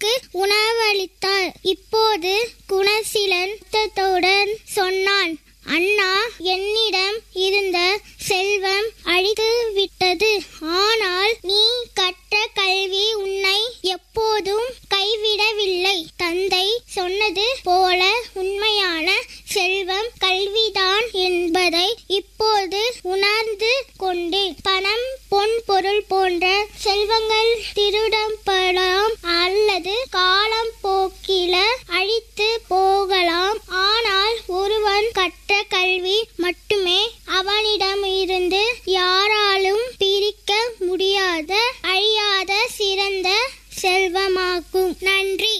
அவனுக்கு உணவளித்தாள் இப்போது குணசீலத்துடன் சொன்னான் அண்ணா என்னிடம் இருந்த செல்வம் அழித்து விட்டது ஆனால் நீ கற்ற கல்வி உன்னை எப்போதும் கைவிடவில்லை தந்தை சொன்னது போல உண்மையான செல்வம் கல்விதான் என்பதை இப்போது உணர்ந்து கொண்டேன் பணம் பொன் பொருள் போன்ற செல்வங்கள் திருடப்படலாம் அல்லது காலம் போக்கில அழித்து போகலாம் ஆனால் ஒருவன் கற்ற கல்வி மட்டுமே அவனிடம் இருந்து யாராலும் பிரிக்க முடியாத அழியாத சிறந்த செல்வமாகும் நன்றி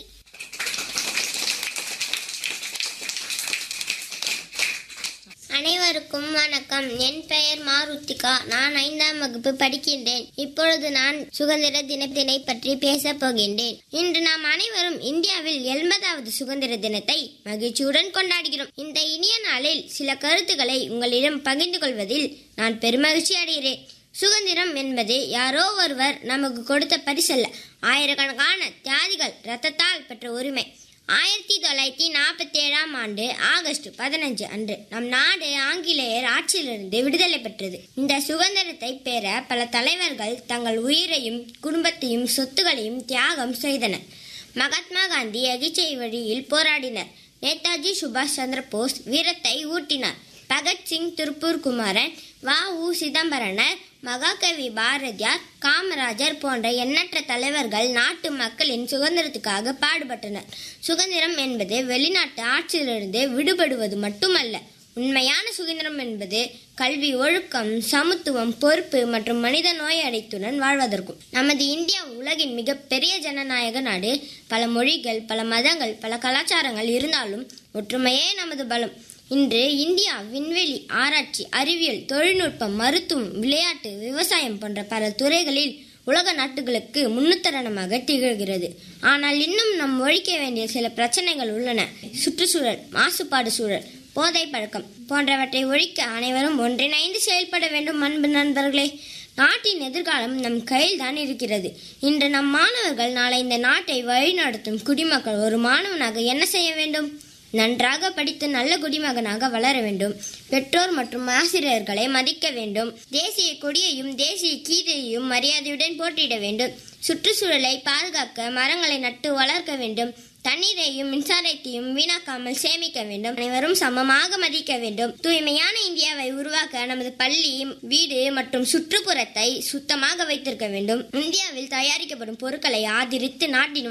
அனைவருக்கும் வணக்கம் என் பெயர் மாருத்திகா நான் ஐந்தாம் வகுப்பு படிக்கின்றேன் இப்பொழுது நான் சுதந்திர தினத்தினை பற்றி பேசப் போகின்றேன் இன்று நாம் அனைவரும் இந்தியாவில் எண்பதாவது சுதந்திர தினத்தை மகிழ்ச்சியுடன் கொண்டாடுகிறோம் இந்த இனிய நாளில் சில கருத்துக்களை உங்களிடம் பகிர்ந்து கொள்வதில் நான் பெருமகிழ்ச்சி அடைகிறேன் சுதந்திரம் என்பது யாரோ ஒருவர் நமக்கு கொடுத்த பரிசல்ல ஆயிரக்கணக்கான தியாகிகள் ரத்தத்தால் பெற்ற உரிமை ஆயிரத்தி தொள்ளாயிரத்தி நாற்பத்தி ஏழாம் ஆண்டு ஆகஸ்ட் பதினஞ்சு அன்று நம் நாடு ஆங்கிலேயர் ஆட்சியிலிருந்து விடுதலை பெற்றது இந்த சுதந்திரத்தை பெற பல தலைவர்கள் தங்கள் உயிரையும் குடும்பத்தையும் சொத்துகளையும் தியாகம் செய்தனர் மகாத்மா காந்தி அகிச்சை வழியில் போராடினர் நேதாஜி சுபாஷ் சந்திர போஸ் வீரத்தை ஊட்டினார் பகத்சிங் திருப்பூர் குமாரன் வ உ சிதம்பரனர் மகாகவி பாரதியார் காமராஜர் போன்ற எண்ணற்ற தலைவர்கள் நாட்டு மக்களின் சுதந்திரத்துக்காக பாடுபட்டனர் சுதந்திரம் என்பது வெளிநாட்டு ஆட்சியிலிருந்து விடுபடுவது மட்டுமல்ல உண்மையான சுதந்திரம் என்பது கல்வி ஒழுக்கம் சமத்துவம் பொறுப்பு மற்றும் மனித நோயடைத்துடன் வாழ்வதற்கும் நமது இந்தியா உலகின் மிகப்பெரிய ஜனநாயக நாடு பல மொழிகள் பல மதங்கள் பல கலாச்சாரங்கள் இருந்தாலும் ஒற்றுமையே நமது பலம் இன்று இந்தியா விண்வெளி ஆராய்ச்சி அறிவியல் தொழில்நுட்பம் மருத்துவம் விளையாட்டு விவசாயம் போன்ற பல துறைகளில் உலக நாட்டுகளுக்கு முன்னுத்தரணமாக திகழ்கிறது ஆனால் இன்னும் நாம் ஒழிக்க வேண்டிய சில பிரச்சனைகள் உள்ளன சுற்றுச்சூழல் மாசுபாடு சூழல் போதை பழக்கம் போன்றவற்றை ஒழிக்க அனைவரும் ஒன்றிணைந்து செயல்பட வேண்டும் அன்பு நண்பர்களே நாட்டின் எதிர்காலம் நம் கையில் தான் இருக்கிறது இன்று நம் மாணவர்கள் நாளை இந்த நாட்டை வழிநடத்தும் குடிமக்கள் ஒரு மாணவனாக என்ன செய்ய வேண்டும் நன்றாக படித்து நல்ல குடிமகனாக வளர வேண்டும் பெற்றோர் மற்றும் ஆசிரியர்களை மதிக்க வேண்டும் தேசிய கொடியையும் தேசிய கீதையையும் மரியாதையுடன் போற்றிட வேண்டும் சுற்றுச்சூழலை பாதுகாக்க மரங்களை நட்டு வளர்க்க வேண்டும் தண்ணீரையும் மின்சாரத்தையும் வீணாக்காமல் சேமிக்க வேண்டும் அனைவரும் சமமாக மதிக்க வேண்டும் தூய்மையான இந்தியாவை உருவாக்க நமது பள்ளி வீடு மற்றும் சுற்றுப்புறத்தை சுத்தமாக வைத்திருக்க வேண்டும் இந்தியாவில் தயாரிக்கப்படும் பொருட்களை ஆதரித்து நாட்டின்